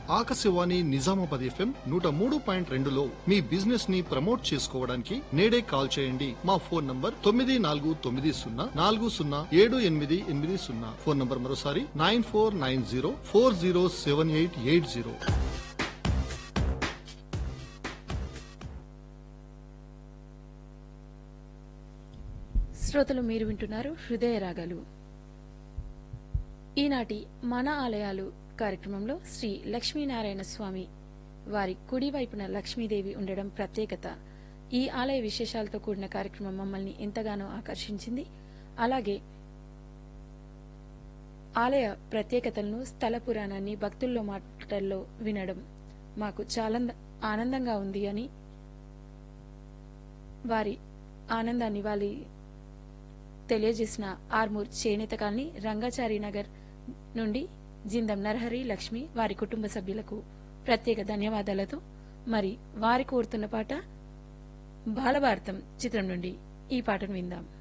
Akashvani Nizamabad FM నూట మూడు point రెండులో మీ బిజినెస్ ని ప్రమోట్ చేసుకోవడానికి నేడే కాల్ చేయండి మా ఫోన్ నంబర్ తొమ్మిది నాలుగు తొమ్మిది సున్నా నాలుగు సున్నా ఏడు ఎనిమిది ఎనిమిది సున్నా ఫోన్ నంబర్ మరోసారి nine four nine zero four zero seven eight eight zero శ్రోతలు మీరు వింటున్నారు హృదయ రాగాలు ఈనాటి మన ఆలయాలు కార్యక్రమంలో శ్రీ లక్ష్మీనారాయణ స్వామి వారి కుడి వైపున లక్ష్మీదేవి ఉండడం ప్రత్యేకత ఈ ఆలయ విశేషాలతో కూడిన కార్యక్రమం మమ్మల్ని ఎంతగానో ఆకర్షించింది అలాగే ఆలయ ప్రత్యేకతలను స్థల పురాణాన్ని భక్తుల్లో మాటల్లో వినడం మాకు చాలా ఆనందంగా ఉంది అని వారి ఆనందాన్ని వారి తెలియజేసిన ఆర్మూర్ చేనేత కాలనీ రంగాచారి నగర్ నుండి జిందం నరహరి లక్ష్మి వారి కుటుంబ సభ్యులకు ప్రత్యేక ధన్యవాదాలతో మరి వారి కోరుతున్న పాట బాలభారతం చిత్రం నుండి ఈ పాటను విందాం